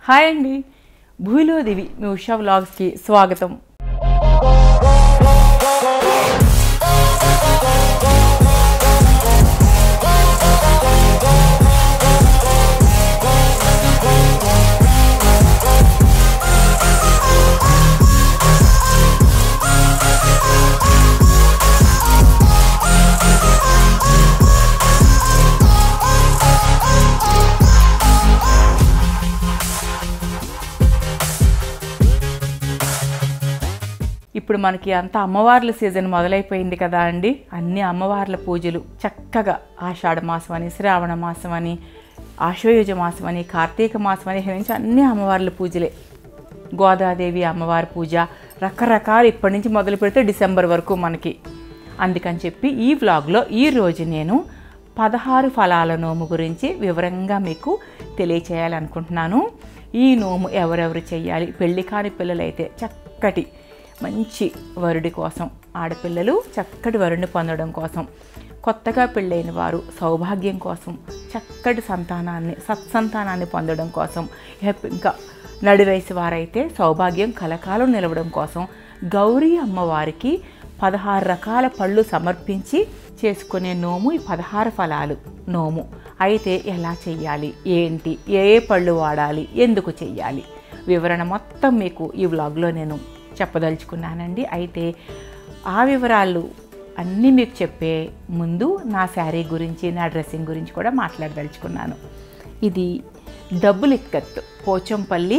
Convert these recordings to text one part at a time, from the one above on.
hi అండి భూమిలో దివి మీ ఉషా వ్లాగ్స్కి స్వాగతం ఇప్పుడు మనకి అంత అమ్మవార్ల సీజన్ మొదలైపోయింది కదా అండి అన్ని అమ్మవార్ల పూజలు చక్కగా ఆషాఢ మాసం అని శ్రావణ మాసం అని ఆశ్వయుజ మాసం అని కార్తీక మాసం అని నుంచి అన్ని అమ్మవార్ల పూజలే గోదాదేవి అమ్మవారి పూజ రకరకాలు ఇప్పటి నుంచి మొదలు పెడితే డిసెంబర్ వరకు మనకి అందుకని చెప్పి ఈ వ్లాగ్లో ఈ రోజు నేను పదహారు ఫలాల నోము గురించి వివరంగా మీకు తెలియచేయాలనుకుంటున్నాను ఈ నోము ఎవరెవరు చేయాలి పెళ్లి కాని పిల్లలైతే చక్కటి మంచి వరుడి కోసం ఆడపిల్లలు చక్కటి వరుడిని పొందడం కోసం కొత్తగా పెళ్ళైన వారు సౌభాగ్యం కోసం చక్కటి సంతానాన్ని సత్సంతానాన్ని పొందడం కోసం ఇహ- ఇంకా నడి వయసు వారైతే సౌభాగ్యం కలకాలం నిలవడం కోసం గౌరీ అమ్మవారికి పదహారు రకాల పళ్ళు సమర్పించి చేసుకునే నోము ఈ పదహారు ఫలాలు నోము అయితే ఎలా చెయ్యాలి ఏంటి ఏ ఏ పళ్ళు వాడాలి ఎందుకు చెయ్యాలి వివరణ మొత్తం మీకు ఈ వ్లాగ్లో నేను చెప్పదలుచుకున్నానండి అయితే ఆ వివరాలు అన్నీ మీకు చెప్పే ముందు నా శారీ గురించి నా డ్రెస్సింగ్ గురించి కూడా మాట్లాడదలుచుకున్నాను ఇది డబ్బులు ఇక్కత్ పోచంపల్లి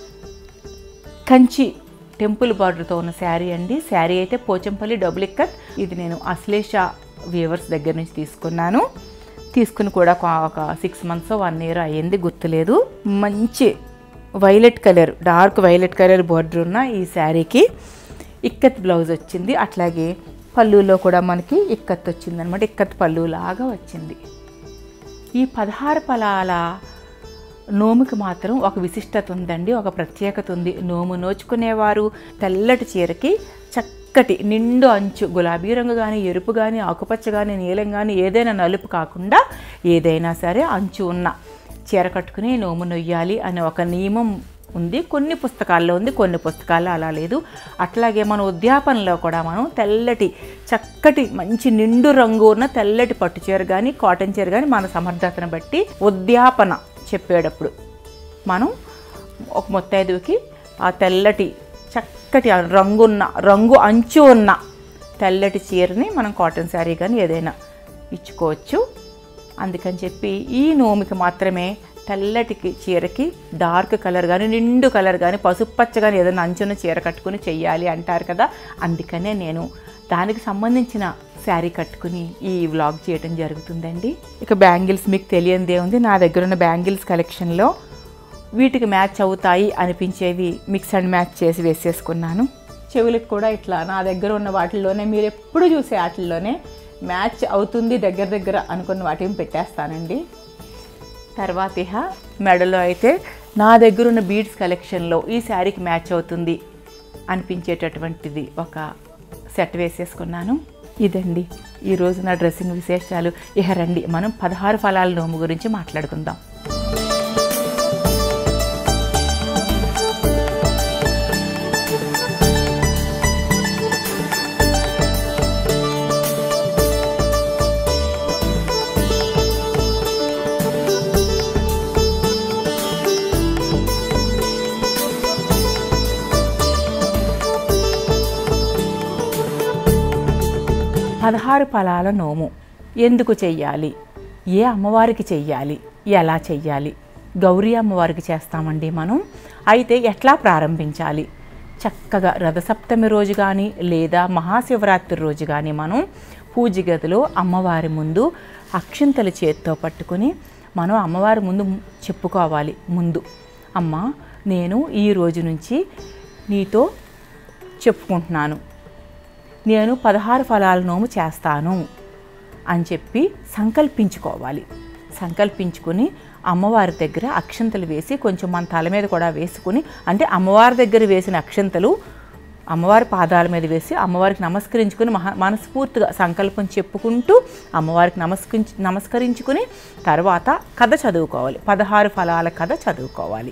కంచి టెంపుల్ బార్డర్తో ఉన్న శారీ అండి శారీ అయితే పోచంపల్లి డబుల్ ఇక్కత్ ఇది నేను అశ్లేష వ్యూవర్స్ దగ్గర నుంచి తీసుకున్నాను తీసుకుని కూడా ఒక- ఒక సిక్స్ మంత్స్ వన్ ఇయర్ అయ్యింది గుర్తులేదు మంచి violet colour dark violet colour border ఉన్న ఈ శారీకి ఇక్కత్ బ్లౌజ్ వచ్చింది అట్లాగే పళ్ళులో కూడా మనకి ఇక్కత్ వచ్చింది అనమాట ఇక్కత్ పళ్ళు లాగా వచ్చింది ఈ పదహారు ఫలాల నోముకి మాత్రం ఒక విశిష్టత ఉందండి ఒక ప్రత్యేకత ఉంది నోము నోచుకునేవారు తెల్లటి చీరకి చక్కటి నిండు అంచు గులాబీ రంగు కానీ ఎరుపు కానీ ఆకుపచ్చ కానీ నీలం కానీ ఏదైనా నలుపు కాకుండా ఏదైనా సరే అంచు ఉన్న చీర కట్టుకుని నోము నొయ్యాలి అనే ఒక నియమం ఉంది కొన్ని పుస్తకాల్లో ఉంది కొన్ని పుస్తకాల్లో అలా లేదు అట్లాగే మన ఉద్యాపనలో కూడా మనం తెల్లటి చక్కటి మంచి నిండు రంగు ఉన్న తెల్లటి పట్టు చీర కానీ కాటన్ చీర కానీ మన సమర్థతను బట్టి ఉద్యాపన చెప్పేటప్పుడు మనం ఒక ముత్తైదుకి ఆ తెల్లటి చక్కటి ఆ రంగున్న రంగు అంచు ఉన్న తెల్లటి చీరని మనం కాటన్ శారీ కానీ ఏదైనా ఇచ్చుకోవచ్చు అందుకని చెప్పి ఈ నోమికి మాత్రమే తెల్లటికి చీరకి డార్క్ కలర్ కానీ నిండు కలర్ కానీ పసుపు పచ్చ కానీ ఏదైనా అంచున్న చీర కట్టుకుని చెయ్యాలి అంటారు కదా అందుకనే నేను దానికి సంబంధించిన శారీ కట్టుకుని ఈ వ్లాగ్ చేయడం జరుగుతుందండి ఇక బ్యాంగిల్స్ మీకు తెలియందే ఉంది నా దగ్గర ఉన్న బ్యాంగిల్స్ కలెక్షన్లో వీటికి మ్యాచ్ అవుతాయి అనిపించేవి మిక్స్ అండ్ మ్యాచ్ చేసి వేసేసుకున్నాను చెవులకు కూడా ఇట్లా నా దగ్గర ఉన్న వాటిల్లోనే మీరు ఎప్పుడు చూసే వాటిల్లోనే మ్యాచ్ అవుతుంది దగ్గర దగ్గర అనుకున్న వాటిని పెట్టేస్తానండి తర్వాత ఇహ మెడలో అయితే నా దగ్గర ఉన్న బీడ్స్ కలెక్షన్లో ఈ శారీకి మ్యాచ్ అవుతుంది అనిపించేటటువంటిది ఒక సెట్ వేసేసుకున్నాను ఇదండి ఈరోజు నా డ్రెస్సింగ్ విశేషాలు ఇహ రండి మనం పదహారు ఫలాల నోము గురించి మాట్లాడుకుందాం పదహారు ఫలాల నోము ఎందుకు చెయ్యాలి ఏ అమ్మవారికి చెయ్యాలి ఎలా చెయ్యాలి గౌరీ అమ్మవారికి చేస్తామండి మనం అయితే ఎట్లా ప్రారంభించాలి చక్కగా రథసప్తమి రోజు కానీ లేదా మహాశివరాత్రి రోజు కానీ మనం పూజ గదిలో అమ్మవారి ముందు అక్షింతల చేత్తో పట్టుకొని మనం అమ్మవారి ముందు చెప్పుకోవాలి ముందు అమ్మ నేను ఈ రోజు నుంచి నీతో చెప్పుకుంటున్నాను నేను పదహారు ఫలాల నోము చేస్తాను అని చెప్పి సంకల్పించుకోవాలి సంకల్పించుకొని అమ్మవారి దగ్గర అక్షంతలు వేసి కొంచెం మన తల మీద కూడా వేసుకుని అంటే అమ్మవారి దగ్గర వేసిన అక్షంతలు అమ్మవారి పాదాల మీద వేసి అమ్మవారికి నమస్కరించుకుని మహా మనస్ఫూర్తిగా సంకల్పం చెప్పుకుంటూ అమ్మవారికి నమస్కరించి నమస్కరించుకుని తర్వాత కథ చదువుకోవాలి పదహారు ఫలాల కథ చదువుకోవాలి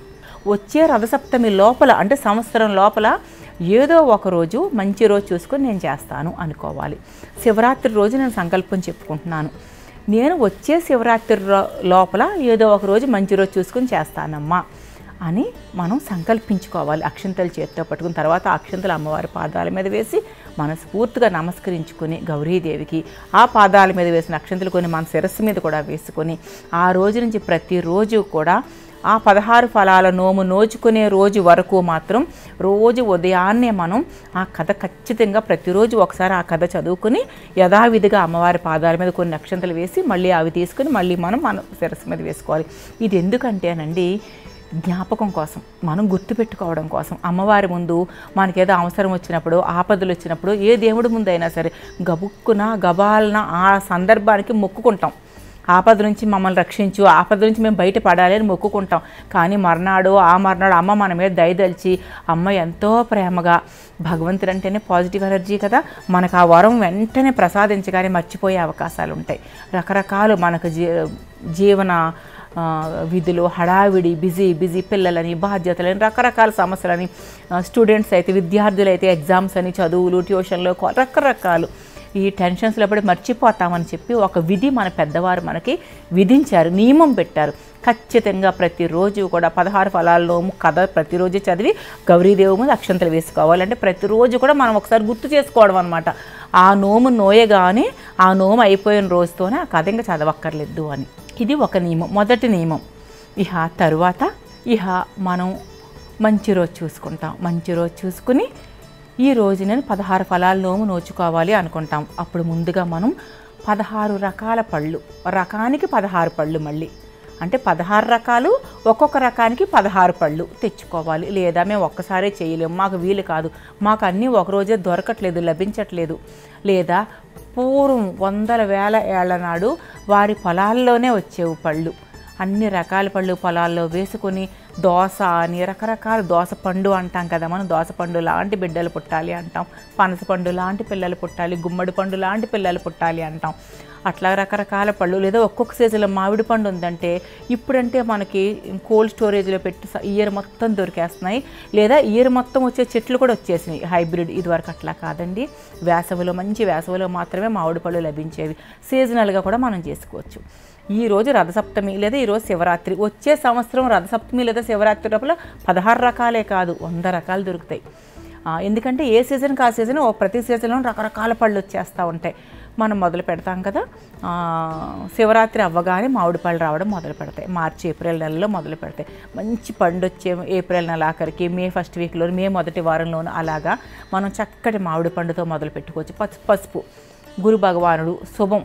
వచ్చే రథసప్తమి లోపల అంటే సంవత్సరం లోపల ఏదో ఒక రోజు మంచి రోజు చూసుకొని నేను చేస్తాను అనుకోవాలి శివరాత్రి రోజు నేను సంకల్పం చెప్పుకుంటున్నాను నేను వచ్చే శివరాత్రి రో- లోపల ఏదో ఒక రోజు మంచి రోజు చూసుకొని చేస్తానమ్మా అని మనం సంకల్పించుకోవాలి అక్షంతలు చేతితో పట్టుకున్న తర్వాత ఆ అక్షంతలు అమ్మవారి పాదాల మీద వేసి మనస్ఫూర్తిగా నమస్కరించుకొని గౌరీదేవికి ఆ పాదాల మీద వేసిన అక్షంతలు కొన్ని మన శిరస్సు మీద కూడా వేసుకొని ఆ రోజు నుంచి ప్రతిరోజు కూడా ఆ పదహారు ఫలాల నోము నోచుకునే రోజు వరకు మాత్రం రోజు ఉదయాన్నే మనం ఆ కథ ఖచ్చితంగా ప్రతిరోజు ఒకసారి ఆ కథ చదువుకుని యథావిధిగా అమ్మవారి పాదాల మీద కొన్ని అక్షంతలు వేసి మళ్ళీ అవి తీసుకుని మళ్ళీ మనం మన శిరస్సు మీద వేసుకోవాలి ఇది ఎందుకంటేనండి జ్ఞాపకం కోసం మనం గుర్తుపెట్టుకోవడం కోసం అమ్మవారి ముందు మనకేదో అవసరం వచ్చినప్పుడు ఆపదలు వచ్చినప్పుడు ఏ దేవుడి ముందు అయినా సరే గబుక్కున గబాలన ఆ సందర్భానికి మొక్కుకుంటాం ఆపద నుంచి మమ్మల్ని రక్షించు ఆపద నుంచి మేము బయట పడాలి అని మొక్కుకుంటాం కానీ మర్నాడు ఆ మర్నాడు అమ్మ మన మీద దయదలిచి అమ్మ ఎంతో ప్రేమగా భగవంతుడు అంటేనే పాజిటివ్ ఎనర్జీ కదా మనకు ఆ వరం వెంటనే ప్రసాదించగానే మర్చిపోయే అవకాశాలు ఉంటాయి రకరకాలు మనకు జీ జీవన ఆ, విధులు హడావిడి బిజీ బిజీ పిల్లలని బాధ్యతలని రకరకాల సమస్యలని ఆ, స్టూడెంట్స్ అయితే విద్యార్థులు అయితే ఎగ్జామ్స్ అని చదువులు ట్యూషన్లు కొ- రకరకాలు ఈ టెన్షన్స్లో పడి మర్చిపోతామని చెప్పి ఒక విధి మన పెద్దవారు మనకి విధించారు నియమం పెట్టారు ఖచ్చితంగా ప్రతిరోజు కూడా పదహారు ఫలాల్లోము కథ ప్రతిరోజు చదివి గౌరీదేవి ముందు అక్షంతలు వేసుకోవాలి అంటే ప్రతిరోజు కూడా మనం ఒకసారి గుర్తు చేసుకోవడం అనమాట ఆ నోము నోయగానే ఆ నోము అయిపోయిన రోజుతోనే ఆ కథ ఇంకా చదవక్కర్లేదు అని ఇది ఒక నియమం మొదటి నియమం ఇహ తరువాత ఇహ మనం మంచి రోజు చూసుకుంటాం మంచి రోజు చూసుకుని ఈ రోజు నేను పదహారు ఫలాల నోము నోచుకోవాలి అనుకుంటాం అప్పుడు ముందుగా మనం పదహారు రకాల పళ్ళు రకానికి పదహారు పళ్ళు మళ్ళీ అంటే పదహారు రకాలు ఒక్కొక్క రకానికి పదహారు పళ్ళు తెచ్చుకోవాలి లేదా మేము ఒక్కసారే చేయలేము మాకు వీలు కాదు మాకు అన్నీ ఒకరోజే దొరకట్లేదు లభించట్లేదు లేదా పూర్వం వందల వేల ఏళ్ల నాడు వారి పొలాల్లోనే వచ్చేవి పళ్ళు అన్ని రకాల పళ్ళు పొలాల్లో వేసుకొని దోస అని రకరకాల దోస పండు అంటాం కదా మనం దోస పండు లాంటి బిడ్డలు పుట్టాలి అంటాం పనస పండు లాంటి పిల్లలు పుట్టాలి గుమ్మడి పండు లాంటి పిల్లలు పుట్టాలి అంటాం అట్లా రకరకాల పళ్ళు లేదా ఒక్కొక్క సీజన్లో మామిడి పండు ఉందంటే ఇప్పుడంటే మనకి కోల్డ్ స్టోరేజ్లో పెట్టి స- ఇయర్ మొత్తం దొరికేస్తున్నాయి లేదా ఇయర్ మొత్తం వచ్చే చెట్లు కూడా వచ్చేసినాయి హైబ్రిడ్ ఇదివరకు అట్లా కాదండి వేసవిలో మంచి వేసవిలో మాత్రమే మామిడి పళ్ళు లభించేవి సీజనల్గా కూడా మనం చేసుకోవచ్చు ఈ రోజు రథసప్తమి లేదా ఈరోజు శివరాత్రి వచ్చే సంవత్సరం రథసప్తమి లేదా శివరాత్రి లోపల పదహారు రకాలే కాదు వంద రకాలు దొరుకుతాయి ఆ, ఎందుకంటే ఏ సీజన్కి ఆ సీజన్ ఓ ప్రతి సీజన్లో రకరకాల పళ్ళు వచ్చేస్తూ ఉంటాయి మనం మొదలు పెడతాం కదా ఆ, శివరాత్రి అవ్వగానే మామిడి పళ్ళు రావడం మొదలు పెడతాయి మార్చి ఏప్రిల్ నెలలో మొదలు పెడతాయి మంచి పండు వచ్చే ఏప్రిల్ నెల ఆఖరికి మే ఫస్ట్ వీక్లో మే మొదటి వారంలోనూ అలాగా మనం చక్కటి మామిడి పండుతో మొదలు పెట్టుకోవచ్చు పసు పసుపు గురు భగవానుడు శుభం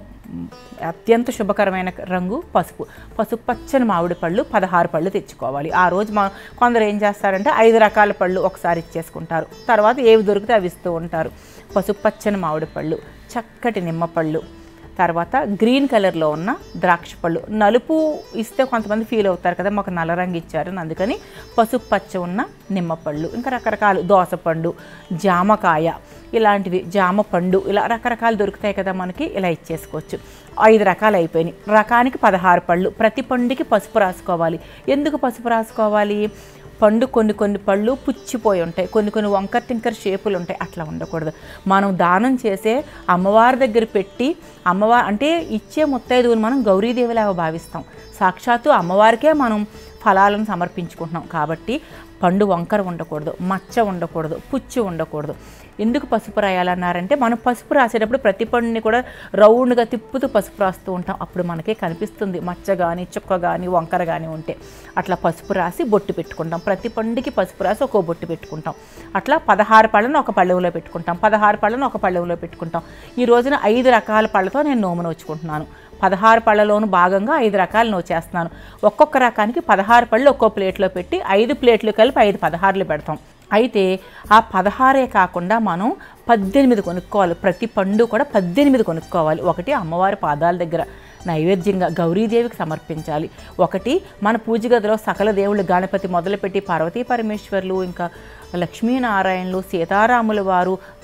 అత్యంత శుభకరమైన రంగు పసుపు పసుపు పచ్చని మామిడి పళ్ళు పదహారు పళ్ళు తెచ్చుకోవాలి ఆ రోజు మా కొందరు ఏం చేస్తారంటే ఐదు రకాల పళ్ళు ఒకసారి ఇచ్చేసుకుంటారు తర్వాత ఏవి దొరికితే అవి ఇస్తూ ఉంటారు పసుపు పచ్చని మామిడి పళ్ళు చక్కటి నిమ్మ పళ్ళు తర్వాత గ్రీన్ కలర్లో ఉన్న ద్రాక్ష పళ్ళు నలుపు ఇస్తే కొంతమంది ఫీల్ అవుతారు కదా మాకు నల్ల రంగు ఇచ్చారు అని అందుకని పసుపు పచ్చ ఉన్న నిమ్మ పళ్ళు ఇంకా రకరకాలు దోసపండు జామకాయ ఇలాంటివి జామ పండు ఇలా రకరకాలు దొరుకుతాయి కదా మనకి ఇలా ఇచ్చేసుకోవచ్చు ఐదు రకాలు అయిపోయినాయి రకానికి పదహారు పళ్ళు ప్రతి పండుకి పసుపు రాసుకోవాలి ఎందుకు పసుపు రాసుకోవాలి పండు కొన్ని కొన్ని పళ్ళు పుచ్చిపోయి ఉంటాయి కొన్ని కొన్ని వంకర టింకర్ షేపులు ఉంటాయి అట్లా ఉండకూడదు మనం దానం చేసే అమ్మవారి దగ్గర పెట్టి అమ్మవారు అంటే ఇచ్చే ముత్తైదువుని మనం గౌరీదేవిలాగా భావిస్తాం సాక్షాత్తు అమ్మవారికే మనం ఫలాలను సమర్పించుకుంటున్నాం కాబట్టి పండు వంకర ఉండకూడదు మచ్చ ఉండకూడదు పుచ్చు ఉండకూడదు ఎందుకు పసుపు రాయాలన్నారంటే మనం పసుపు రాసేటప్పుడు ప్రతి పండుని కూడా రౌండ్గా తిప్పుతూ పసుపు రాస్తూ ఉంటాం అప్పుడు మనకే కనిపిస్తుంది మచ్చ కానీ చుక్క కానీ వంకర కానీ ఉంటే అట్లా పసుపు రాసి బొట్టు పెట్టుకుంటాం ప్రతి పండుకి పసుపు రాసి ఒక్కో బొట్టు పెట్టుకుంటాం అట్లా పదహారు పళ్ళను ఒక పళ్ళెంలో పెట్టుకుంటాం పదహారు పళ్ళను ఒక పళ్ళెంలో పెట్టుకుంటాం ఈ రోజున ఐదు రకాల పళ్ళతో నేను నోము నోచుకుంటున్నాను పదహారు పళ్ళలోను భాగంగా ఐదు రకాలు నోచేస్తున్నాను ఒక్కొక్క రకానికి పదహారు పళ్ళు ఒక్కో ప్లేట్లో పెట్టి ఐదు ప్లేట్లు కలిపి ఐదు పదహారులు పెడతాం అయితే ఆ పదహారే కాకుండా మనం పద్దెనిమిది కొనుక్కోవాలి ప్రతి పండు కూడా పద్దెనిమిది కొనుక్కోవాలి ఒకటి అమ్మవారి పాదాల దగ్గర నైవేద్యంగా గౌరీదేవికి సమర్పించాలి ఒకటి మన పూజ గదిలో సకల దేవుళ్ళు గణపతి మొదలుపెట్టి పార్వతీ పరమేశ్వర్లు ఇంకా లక్ష్మీనారాయణలు సీతారాముల వారు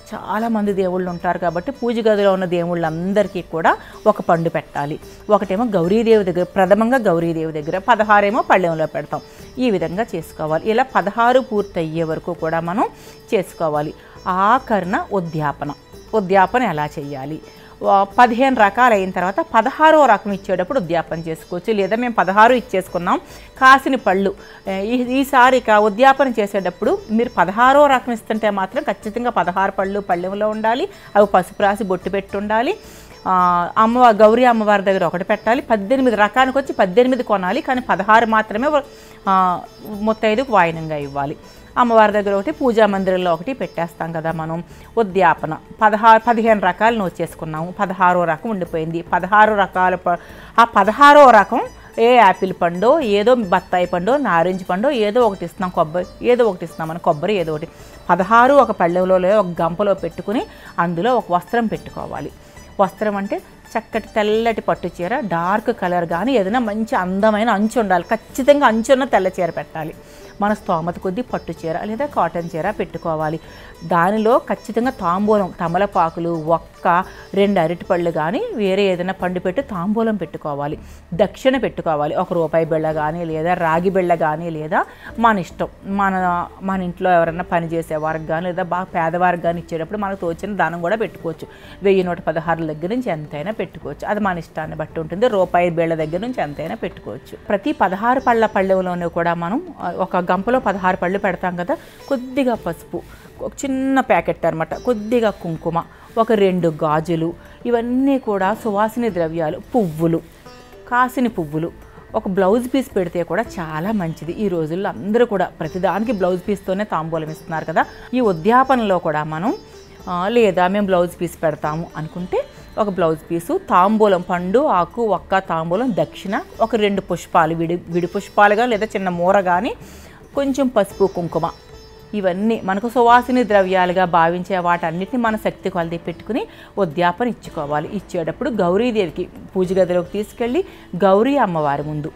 చాలామంది దేవుళ్ళు ఉంటారు కాబట్టి పూజ గదిలో ఉన్న దేవుళ్ళందరికీ కూడా ఒక పండు పెట్టాలి ఒకటేమో గౌరీదేవి దగ్గర ప్రథమంగా గౌరీదేవి దగ్గర పదహారేమో పళ్ళెంలో పెడతాం ఈ విధంగా చేసుకోవాలి ఇలా పదహారు పూర్తి అయ్యే వరకు కూడా మనం చేసుకోవాలి ఆఖరణ ఉద్యాపన ఉద్యాపన ఎలా చేయాలి వా- పదిహేను రకాలు అయిన తర్వాత పదహారో రకం ఇచ్చేటప్పుడు ఉద్యాపన చేసుకోవచ్చు లేదా మేము పదహారు ఇచ్చేసుకున్నాం కాసిన పళ్ళు ఏ, ఈ- ఈసారి ఇక ఉద్యాపన చేసేటప్పుడు మీరు పదహారో రకం ఇస్తుంటే మాత్రం ఖచ్చితంగా పదహారు పళ్ళు పళ్ళెంలో ఉండాలి అవి పసుపు రాసి బొట్టు పెట్టి ఉండాలి ఆ, అమ్మవారి గౌరీ అమ్మవారి దగ్గర ఒకటి పెట్టాలి పద్దెనిమిది రకానికి వచ్చి పద్దెనిమిది కొనాలి కానీ పదహారు మాత్రమే ఆ, ముత్తైదుకు వాయినంగా ఇవ్వాలి అమ్మవారి దగ్గర ఒకటి పూజా మందిరంలో ఒకటి పెట్టేస్తాం కదా మనం ఉద్యాపన పదహారు పదిహేను రకాలు నోట్ చేసుకున్నాము పదహారో రకం ఉండిపోయింది పదహారు రకాల ప- ఆ పదహారో రకం ఏ యాపిల్ పండు ఏదో బత్తాయి పండు నారింజ పండు ఏదో ఒకటి ఇస్తున్నాం కొబ్బరి ఏదో ఒకటి ఇస్తున్నాం మన కొబ్బరి ఏదో ఒకటి పదహారు ఒక పళ్ళెంలో లేదా ఒక గంపలో పెట్టుకుని అందులో ఒక వస్త్రం పెట్టుకోవాలి వస్త్రం అంటే చక్కటి తెల్లటి పట్టు చీర డార్క్ కలర్ కానీ ఏదైనా మంచి అందమైన అంచు ఉండాలి ఖచ్చితంగా అంచు ఉన్న తెల్ల చీర పెట్టాలి మన స్తోమత కొద్దీ పట్టు చీర లేదా కాటన్ చీర పెట్టుకోవాలి దానిలో ఖచ్చితంగా తాంబూలం తమలపాకులు ఒక్క రెండు అరటిపళ్ళు కానీ వేరే ఏదైనా పండు పెట్టి తాంబూలం పెట్టుకోవాలి దక్షిణ పెట్టుకోవాలి ఒక రూపాయి బిళ్ళ కానీ లేదా రాగి బిళ్ళ కానీ లేదా మన ఇష్టం మన మన ఇంట్లో ఎవరైనా పని చేసే వారికి కానీ లేదా బాగా పేదవారికి కానీ ఇచ్చేటప్పుడు మనకు తోచిన దానం కూడా పెట్టుకోవచ్చు వెయ్యి నూట పదహారుల దగ్గర నుంచి ఎంతైనా పెట్టుకోవచ్చు అది మన ఇష్టాన్ని బట్టి ఉంటుంది రూపాయి బిళ్ళ దగ్గర నుంచి ఎంతైనా పెట్టుకోవచ్చు ప్రతి పదహారు పళ్ళ పళ్ళెంలోనూ కూడా మనం ఆ, ఒక గంపలో పదహారు పళ్ళు పెడతాం కదా కొద్దిగా పసుపు ఒక చిన్న ప్యాకెట్ అనమాట కొద్దిగా కుంకుమ ఒక రెండు గాజులు ఇవన్నీ కూడా సువాసిని ద్రవ్యాలు పువ్వులు కాసిన పువ్వులు ఒక బ్లౌజ్ పీస్ పెడితే కూడా చాలా మంచిది ఈ రోజుల్లో అందరూ కూడా ప్రతిదానికి బ్లౌజ్ పీస్తోనే తాంబూలం ఇస్తున్నారు కదా ఈ ఉద్యాపనలో కూడా మనం ఆ, లేదా మేము బ్లౌజ్ పీస్ పెడతాము అనుకుంటే ఒక బ్లౌజ్ పీసు తాంబూలం పండు ఆకు ఒక్క తాంబూలం దక్షిణ ఒక రెండు పుష్పాలు విడి విడి పుష్పాలుగా లేదా చిన్న మూర కానీ కొంచెం పసుపు కుంకుమ ఇవన్నీ మనకు సువాసిని ద్రవ్యాలుగా భావించే వాటన్నిటిని మన శక్తి కొలది పెట్టుకుని ఉద్యాపన ఇచ్చుకోవాలి ఇచ్చేటప్పుడు గౌరీదేవికి పూజ గదిలోకి తీసుకెళ్ళి గౌరీ అమ్మవారి ముందు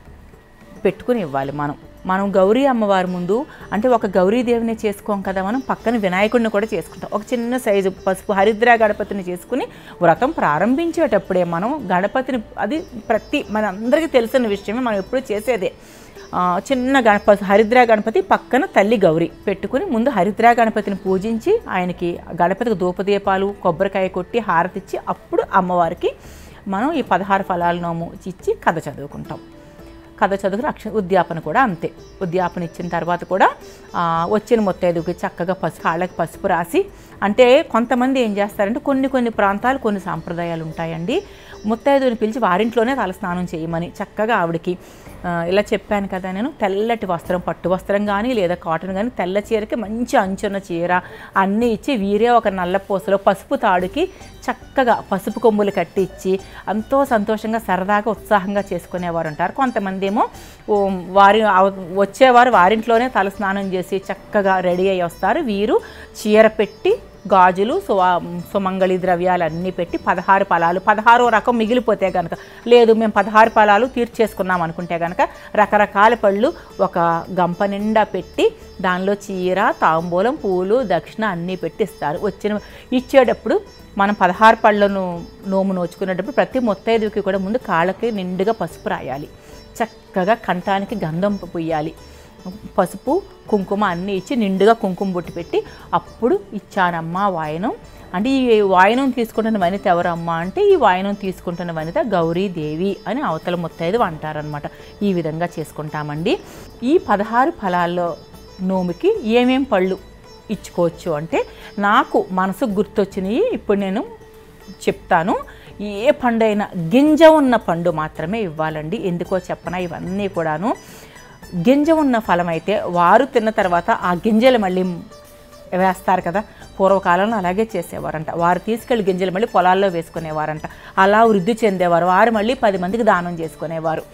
పెట్టుకుని ఇవ్వాలి మనం మనం గౌరీ అమ్మవారి ముందు అంటే ఒక గౌరీదేవిని చేసుకోం కదా మనం పక్కన వినాయకుడిని కూడా చేసుకుంటాం ఒక చిన్న సైజు పసుపు హరిద్ర గణపతిని చేసుకుని వ్రతం ప్రారంభించేటప్పుడే మనం గణపతిని అది ప్రతి మన అందరికీ తెలిసిన విషయమే మనం ఎప్పుడు చేసేదే ఆ, చిన్న గణపతి హరిద్ర గణపతి పక్కన తల్లి గౌరి పెట్టుకుని ముందు హరిద్ర గణపతిని పూజించి ఆయనకి గణపతికి ధూపదీపాలు కొబ్బరికాయ కొట్టి హారతిచ్చి అప్పుడు అమ్మవారికి మనం ఈ పదహారు ఫలాల నోము ఇచ్చి కథ చదువుకుంటాం కథ చదువుకుని అక్ష ఉద్యాపన కూడా అంతే ఉద్యాపన ఇచ్చిన తర్వాత కూడా ఆ, వచ్చిన మొత్తైదుకి చక్కగా పసుపు కాళ్ళకి పసుపు రాసి అంటే కొంతమంది ఏం చేస్తారంటే కొన్ని కొన్ని ప్రాంతాలు కొన్ని సాంప్రదాయాలు ఉంటాయండి ముత్తైదుని పిలిచి వారింట్లోనే తల స్నానం చేయమని చక్కగా ఆవిడకి ఆ, ఇలా చెప్పాను కదా నేను తెల్లటి వస్త్రం పట్టు వస్త్రం కానీ లేదా కాటన్ కానీ తెల్ల చీరకి మంచి అంచున్న చీర అన్నీ ఇచ్చి వీరే ఒక నల్ల పూసలో పసుపు తాడుకి చక్కగా పసుపు కొమ్ములు కట్టి ఇచ్చి ఎంతో సంతోషంగా సరదాగా ఉత్సాహంగా చేసుకునేవారు ఉంటారు కొంతమంది ఏమో ఓ, వారి అవ- వచ్చేవారు వారింట్లోనే తల స్నానం చేసి చక్కగా రెడీ అయ్యి వస్తారు వీరు చీర పెట్టి గాజులు సువా సుమంగళి ద్రవ్యాలు అన్నీ పెట్టి పదహారు ఫలాలు పదహారో రకం మిగిలిపోతే కనుక లేదు మేము పదహారు ఫలాలు తీర్చేసుకున్నాం అనుకుంటే కనుక రకరకాల పళ్ళు ఒక గంప నిండా పెట్టి దానిలో చీర తాంబూలం పూలు దక్షిణ అన్నీ పెట్టి ఇస్తారు వచ్చిన ఇచ్చేటప్పుడు మనం పదహారు పళ్ళను నోము నోచుకునేటప్పుడు ప్రతి మొత్తైదుకి కూడా ముందు కాళ్ళకి నిండుగా పసుపు రాయాలి చక్కగా కంఠానికి గంధం పొయ్యాలి పసుపు కుంకుమ అన్నీ ఇచ్చి నిండుగా కుంకుమ బొట్టు పెట్టి అప్పుడు ఇచ్చానమ్మా వాయనం అంటే ఈ వాయనం తీసుకుంటున్న వనిత ఎవరమ్మా అంటే ఈ వాయనం తీసుకుంటున్న వనిత గౌరీదేవి అని అవతల ముత్తైదు అంటారనమాట ఈ విధంగా చేసుకుంటామండి ఈ పదహారు ఫలాల్లో నోముకి ఏమేం పళ్ళు ఇచ్చుకోవచ్చు అంటే నాకు మనసుకు గుర్తొచ్చినవి ఇప్పుడు నేను చెప్తాను ఏ పండైనా గింజ ఉన్న పండు మాత్రమే ఇవ్వాలండి ఎందుకో చెప్పనా ఇవన్నీ కూడాను గింజ ఉన్న ఫలం అయితే వారు తిన్న తర్వాత ఆ గింజలు మళ్ళీ వేస్తారు కదా పూర్వకాలంలో అలాగే చేసేవారంట వారు తీసుకెళ్లి గింజలు మళ్ళీ పొలాల్లో వేసుకునేవారంట అలా వృద్ధి చెందేవారు వారు మళ్ళీ పది మందికి దానం చేసుకునేవారు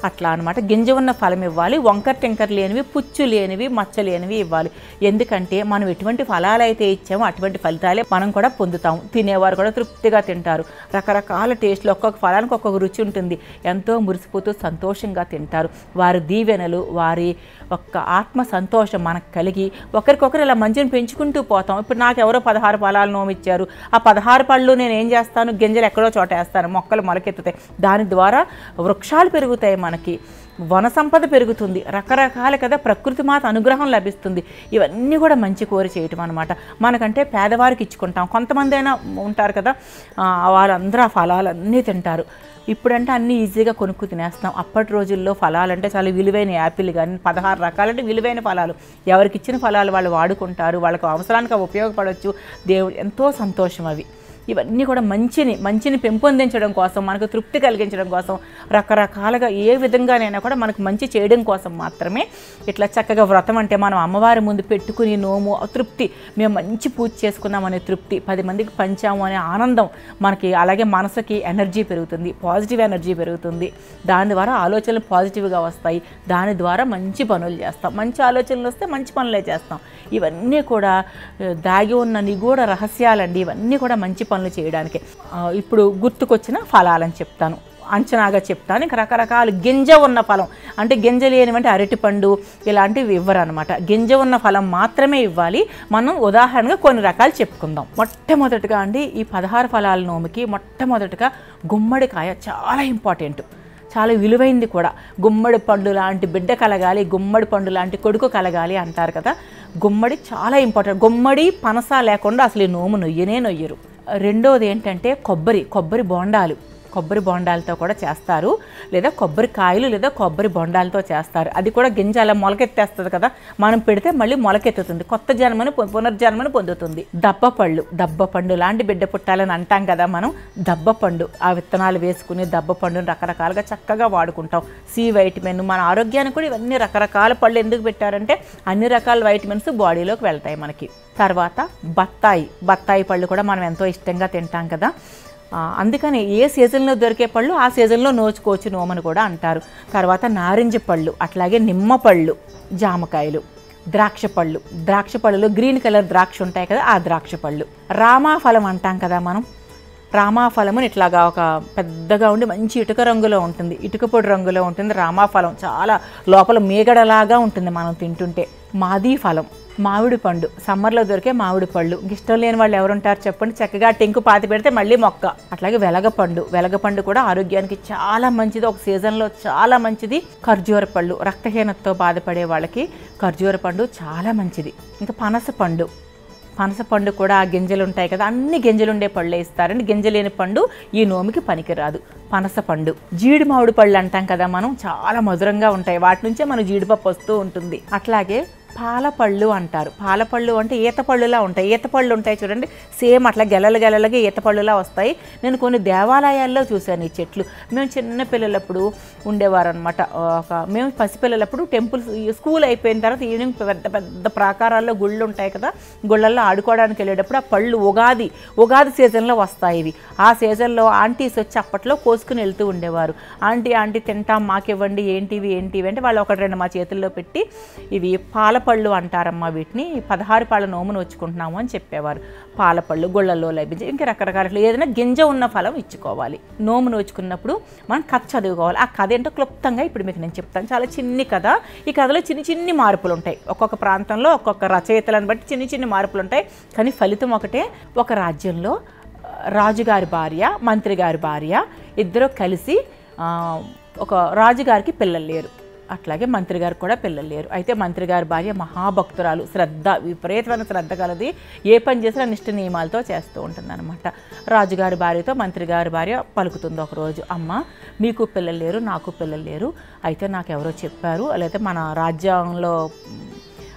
అట్లా అనమాట గింజ ఉన్న ఫలం ఇవ్వాలి వంకర టెంకర్ లేనివి పుచ్చు లేనివి మచ్చ లేనివి ఇవ్వాలి ఎందుకంటే మనం ఎటువంటి ఫలాలు అయితే ఇచ్చామో అటువంటి ఫలితాలే మనం కూడా పొందుతాం తినేవారు కూడా తృప్తిగా తింటారు రకరకాల టేస్ట్లు ఒక్కొక్క ఫలానికి ఒక్కొక్క రుచి ఉంటుంది ఎంతో మురిసిపోతూ సంతోషంగా తింటారు వారి దీవెనలు వారి ఒక్క ఆత్మ సంతోషం మనకు కలిగి ఒకరికొకరు ఇలా మంచిని పెంచుకుంటూ పోతాం ఇప్పుడు నాకు ఎవరో పదహారు ఫలాలు నోమిచ్చారు ఆ పదహారు పళ్ళు నేను ఏం చేస్తాను గింజలు ఎక్కడో చోట వేస్తాను మొక్కలు మొలకెత్తుతాయి దాని ద్వారా వృక్షాలు పెరుగుతాయి మనకి వన సంపద పెరుగుతుంది రకరకాల కదా ప్రకృతి మాత అనుగ్రహం లభిస్తుంది ఇవన్నీ కూడా మంచి కోరి చేయటం అనమాట మనకంటే పేదవారికి ఇచ్చుకుంటాం కొంతమంది అయినా ఉంటారు కదా ఆ, వాళ్ళందరూ ఆ ఫలాలన్నీ తింటారు ఇప్పుడంటే అన్నీ ఈజీగా కొనుక్కు తినేస్తాం అప్పటి రోజుల్లో ఫలాలంటే చాలా విలువైన యాపిల్ కానీ పదహారు రకాలంటే విలువైన ఫలాలు ఎవరికి ఇచ్చిన ఫలాలు వాళ్ళు వాడుకుంటారు వాళ్ళకు అవసరానికి అవి ఉపయోగపడవచ్చు దేవుడు ఎంతో సంతోషం అవి ఇవన్నీ కూడా మంచిని మంచిని పెంపొందించడం కోసం మనకు తృప్తి కలిగించడం కోసం రకరకాలుగా ఏ విధంగానైనా కూడా మనకు మంచి చేయడం కోసం మాత్రమే ఇట్లా చక్కగా వ్రతం అంటే మనం అమ్మవారి ముందు పెట్టుకుని నోము ఆ తృప్తి మేము మంచి పూజ చేసుకున్నామనే తృప్తి పది మందికి పంచాము అనే ఆనందం మనకి అలాగే మనసుకి ఎనర్జీ పెరుగుతుంది పాజిటివ్ ఎనర్జీ పెరుగుతుంది దాని ద్వారా ఆలోచనలు పాజిటివ్గా వస్తాయి దాని ద్వారా మంచి పనులు చేస్తాం మంచి ఆలోచనలు వస్తే మంచి పనులే చేస్తాం ఇవన్నీ కూడా ఆ, దాగి ఉన్న నిగూఢ రహస్యాలండి ఇవన్నీ కూడా మంచి పనులు చేయడానికి ఆ, ఇప్పుడు గుర్తుకొచ్చిన ఫలాలని చెప్తాను అంచనాగా చెప్తాను ఇంకా రకరకాల గింజ ఉన్న ఫలం అంటే గింజ లేనివంటే అరటిపండు ఇలాంటివి ఇవ్వరు అనమాట గింజ ఉన్న ఫలం మాత్రమే ఇవ్వాలి మనం ఉదాహరణగా కొన్ని రకాలు చెప్పుకుందాం మొట్టమొదటిగా అండి ఈ పదహారు ఫలాల నోమికి మొట్టమొదటిగా గుమ్మడికాయ చాలా ఇంపార్టెంట్ చాలా విలువైంది కూడా గుమ్మడి పండు లాంటి బిడ్డ కలగాలి గుమ్మడి పండు లాంటి కొడుకు కలగాలి అంటారు కదా గుమ్మడి చాలా ఇంపార్టెంట్ గుమ్మడి పనస లేకుండా అసలు ఈ నోము నొయ్యనే నొయ్యరు రెండోది ఏంటంటే కొబ్బరి కొబ్బరి బోండాలు కొబ్బరి బొండాలతో కూడా చేస్తారు లేదా కొబ్బరి కాయలు లేదా కొబ్బరి బొండాలతో చేస్తారు అది కూడా గింజ అలా మొలకెత్తేస్తుంది కదా మనం పెడితే మళ్ళీ మొలకెత్తుతుంది కొత్త జన్మను పు- పునర్జన్మను పొందుతుంది దబ్బ పళ్ళు దబ్బ పండు లాంటి బిడ్డ పుట్టాలని అంటాం కదా మనం దబ్బ పండు ఆ విత్తనాలు వేసుకుని దబ్బ పండుని రకరకాలుగా చక్కగా వాడుకుంటాం సి వైటమిన్ మన ఆరోగ్యానికి కూడా ఇవన్నీ రకరకాల పళ్ళు ఎందుకు పెట్టారంటే అన్ని రకాల వైటమిన్స్ బాడీలోకి వెళ్తాయి మనకి తర్వాత బత్తాయి బత్తాయి పళ్ళు కూడా మనం ఎంతో ఇష్టంగా తింటాం కదా ఆ, అందుకని ఏ సీజన్లో దొరికే పళ్ళు ఆ సీజన్లో నోచుకోవచ్చు నోమని కూడా అంటారు తర్వాత నారింజ పళ్ళు అట్లాగే నిమ్మ పళ్ళు జామకాయలు ద్రాక్ష పళ్ళు ద్రాక్ష పళ్ళులో గ్రీన్ కలర్ ద్రాక్ష ఉంటాయి కదా ఆ ద్రాక్ష పళ్ళు రామాఫలం అంటాం కదా మనం రామాఫలము ఇట్లాగా ఒక పెద్దగా ఉండి మంచి ఇటుక రంగులో ఉంటుంది ఇటుక పొడి రంగులో ఉంటుంది రామాఫలం చాలా లోపల మేగడలాగా ఉంటుంది మనం తింటుంటే మాది ఫలం మామిడి పండు సమ్మర్లో దొరికే మామిడి పళ్ళు ఇంక ఇష్టం లేని వాళ్ళు ఎవరుంటారు చెప్పండి చక్కగా టెంకు పాతి పెడితే మళ్ళీ మొక్క అట్లాగే వెలగపండు వెలగపండు కూడా ఆరోగ్యానికి చాలా మంచిది ఒక సీజన్లో చాలా మంచిది ఖర్జూర పళ్ళు రక్తహీనతతో బాధపడే వాళ్ళకి ఖర్జూర పండు చాలా మంచిది ఇంకా పనస పండు పనస పండు కూడా ఆ గింజలు ఉంటాయి కదా అన్ని గింజలు ఉండే పళ్ళే ఇస్తారండి గింజ లేని పండు ఈ నోమికి పనికిరాదు పనస పండు జీడి మామిడి పళ్ళు అంటాం కదా మనం చాలా మధురంగా ఉంటాయి వాటి నుంచే మన జీడిపప్పు వస్తూ ఉంటుంది అట్లాగే పాలపళ్ళు అంటారు పాలపళ్ళు అంటే ఈత పళ్ళులా ఉంటాయి ఈత పళ్ళు ఉంటాయి చూడండి సేమ్ అట్లా గెలలు గెలలుగా ఈత పళ్ళులా వస్తాయి నేను కొన్ని దేవాలయాల్లో చూశాను ఈ చెట్లు మేము చిన్న పిల్లలప్పుడు ఉండేవారు అనమాట ఒక మేము పసిపిల్లలప్పుడు టెంపుల్స్ స్కూల్ అయిపోయిన తర్వాత ఈవినింగ్ పెద్ద పెద్ద ప్రాకారాల్లో గుళ్ళు ఉంటాయి కదా గుళ్ళల్లో ఆడుకోవడానికి వెళ్ళేటప్పుడు ఆ పళ్ళు ఉగాది ఉగాది సీజన్లో వస్తాయి ఇవి ఆ సీజన్లో ఆంటీస్ వచ్చి అప్పట్లో కోసుకుని వెళ్తూ ఉండేవారు ఆంటీ ఆంటీ తింటాం మాకివ్వండి ఏంటివి ఏంటివి అంటే వాళ్ళు ఒకటి రెండు మా చేతుల్లో పెట్టి ఇవి పాలపళ్ళు అంటారమ్మా వీటిని పదహారు పాల నోమును వచ్చుకుంటున్నాము అని చెప్పేవారు పాలపళ్ళు గుళ్ళల్లో లభించే ఇంకా రకరకాల ఏదైనా గింజ ఉన్న ఫలం ఇచ్చుకోవాలి నోము నోచుకున్నప్పుడు మనం కథ చదువుకోవాలి ఆ కథ ఏంటో క్లుప్తంగా ఇప్పుడు మీకు నేను చెప్తాను చాలా చిన్ని కథ ఈ కథలో చిన్ని చిన్ని మార్పులు ఉంటాయి ఒక్కొక్క ప్రాంతంలో ఒక్కొక్క రచయితలను బట్టి చిన్ని చిన్ని మార్పులు ఉంటాయి కానీ ఫలితం ఒకటే ఒక రాజ్యంలో ఆ, రాజుగారి భార్య మంత్రి గారి భార్య ఇద్దరు కలిసి ఆ, ఒక రాజుగారికి పిల్లలు లేరు అట్లాగే మంత్రి గారికి కూడా పిల్లలు లేరు అయితే మంత్రి గారి భార్య మహాభక్తురాలు శ్రద్ధ విపరీతమైన శ్రద్ధ కలది ఏ పని చేసినా నిష్ఠ నియమాలతో చేస్తూ ఉంటుందన్నమాట రాజుగారి భార్యతో మంత్రి గారి భార్య పలుకుతుంది ఒకరోజు అమ్మ మీకు పిల్లలు లేరు నాకు పిల్లలు లేరు అయితే నాకు ఎవరో చెప్పారు లేదా మన రాజ్యంలో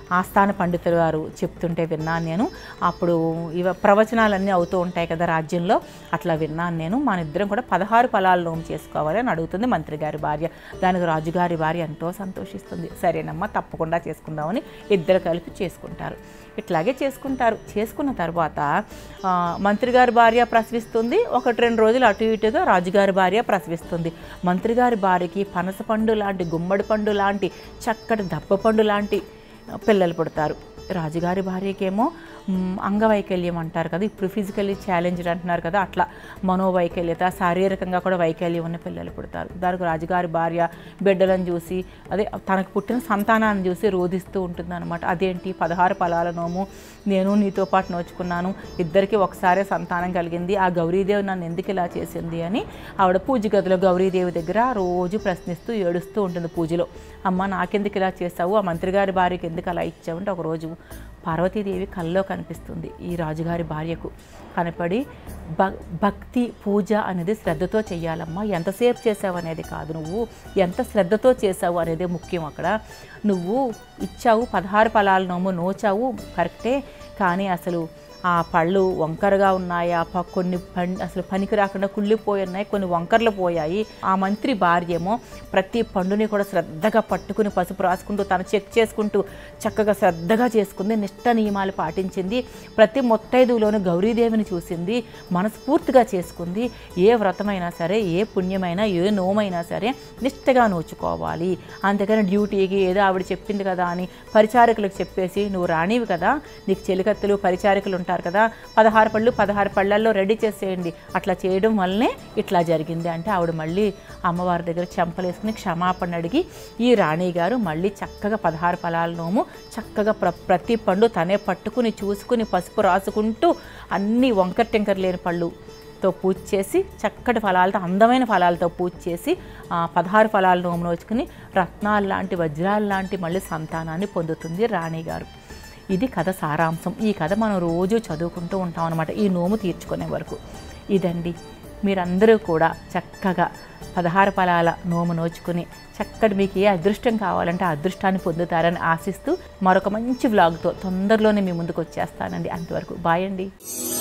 ఆస్థాన పండితులు గారు చెప్తుంటే విన్నాను నేను అప్పుడు ఇవ ప్రవచనాలన్నీ అవుతూ ఉంటాయి కదా రాజ్యంలో అట్లా విన్నాను నేను మన ఇద్దరం కూడా పదహారు ఫలాలు నోము చేసుకోవాలి అని అడుగుతుంది మంత్రి గారి భార్య దానికి రాజుగారి భార్య ఎంతో సంతోషిస్తుంది సరేనమ్మా తప్పకుండా చేసుకుందామని ఇద్దరు కలిపి చేసుకుంటారు ఇట్లాగే చేసుకుంటారు చేసుకున్న తర్వాత ఆ, మంత్రి గారి భార్య ప్రసవిస్తుంది ఒకటి రెండు రోజులు అటు ఇటుగా రాజుగారి భార్య ప్రసవిస్తుంది మంత్రి గారి భార్యకి పనస పండు లాంటి గుమ్మడి పండు లాంటి చక్కటి దప్ప పండు లాంటి పిల్లలు పుడతారు రాజుగారి భార్యకేమో మ్, అంగవైకల్యం అంటారు కదా ఇప్పుడు ఫిజికల్లీ ఛాలెంజ్డ్ అంటున్నారు కదా అట్లా మనోవైకల్యత శారీరకంగా కూడా వైకల్యం ఉన్న పిల్లలు పుడతారు దానికి రాజుగారి భార్య బిడ్డలను చూసి అదే తనకు పుట్టిన సంతానాన్ని చూసి రోధిస్తూ ఉంటుంది అనమాట అదేంటి పదహారు ఫలాల నోము నేను నీతో పాటు నోచుకున్నాను ఇద్దరికి ఒకసారే సంతానం కలిగింది ఆ గౌరీదేవి నన్ను ఎందుకు ఇలా చేసింది అని ఆవిడ పూజ గదిలో గౌరీదేవి దగ్గర రోజు ప్రశ్నిస్తూ ఏడుస్తూ ఉంటుంది పూజలో అమ్మ నాకెందుకు ఇలా చేసావు ఆ మంత్రి గారి భార్యకి ఎందుకు అలా ఇచ్చావు అంటే ఒకరోజు పార్వతీదేవి కల్లో కనిపిస్తుంది ఈ రాజుగారి భార్యకు కనపడి భ భక్తి పూజ అనేది శ్రద్ధతో చేయాలమ్మా ఎంతసేపు చేసావు అనేది కాదు నువ్వు ఎంత శ్రద్ధతో చేసావు అనేది ముఖ్యం అక్కడ నువ్వు ఇచ్చావు పదహారు ఫలాలు నోము నోచావు కరెక్టే కానీ అసలు ఆ పళ్ళు వంకరగా ఉన్నాయా ప- కొన్ని పం అసలు పనికి రాకుండా కుళ్ళిపోయి ఉన్నాయి కొన్ని వంకర్లు పోయాయి ఆ మంత్రి భార్య ఏమో ప్రతి పండుని కూడా శ్రద్ధగా పట్టుకుని పసుపు రాసుకుంటూ తను చెక్ చేసుకుంటూ చక్కగా శ్రద్ధగా చేసుకుంది నిష్ట నియమాలు పాటించింది ప్రతి మొత్తైదులోనూ గౌరీదేవిని చూసింది మనస్ఫూర్తిగా చేసుకుంది ఏ వ్రతమైనా సరే ఏ పుణ్యమైనా ఏ నోమైనా సరే నిష్టగా నోచుకోవాలి అంతేకాని డ్యూటీకి ఏదో ఆవిడ చెప్పింది కదా అని పరిచారకులకు చెప్పేసి నువ్వు రానివి కదా నీకు చెలికత్తులు పరిచారకులు ఉంటారు కదా పదహారు పళ్ళు పదహారు పళ్ళల్లో రెడీ చేసేయండి అట్లా చేయడం వల్లనే ఇట్లా జరిగింది అంటే ఆవిడ మళ్ళీ అమ్మవారి దగ్గర చెంపలేసుకుని క్షమాపణ అడిగి ఈ రాణి గారు మళ్ళీ చక్కగా పదహారు ఫలాల నోము చక్కగా ప్ర ప్రతి పండు తనే పట్టుకుని చూసుకుని పసుపు రాసుకుంటూ అన్ని వంకర టెంకర్ లేని పళ్ళు తో పూజ చేసి చక్కటి ఫలాలతో అందమైన ఫలాలతో పూజ చేసి ఆ, పదహారు ఫలాలు నోము నోచుకుని రత్నాలు లాంటి వజ్రాలు లాంటి మళ్ళీ సంతానాన్ని పొందుతుంది రాణి గారు ఇది కథ సారాంశం ఈ కథ మనం రోజు చదువుకుంటూ ఉంటాం అనమాట ఈ నోము తీర్చుకునే వరకు ఇదండి మీరందరూ కూడా చక్కగా పదహారు ఫలాల నోము నోచుకుని చక్కటి మీకు ఏ అదృష్టం కావాలంటే ఆ అదృష్టాన్ని పొందుతారని ఆశిస్తూ మరొక మంచి వ్లాగ్తో తొందరలోనే మీ ముందుకు వచ్చేస్తానండి అంతవరకు బాయ్ అండి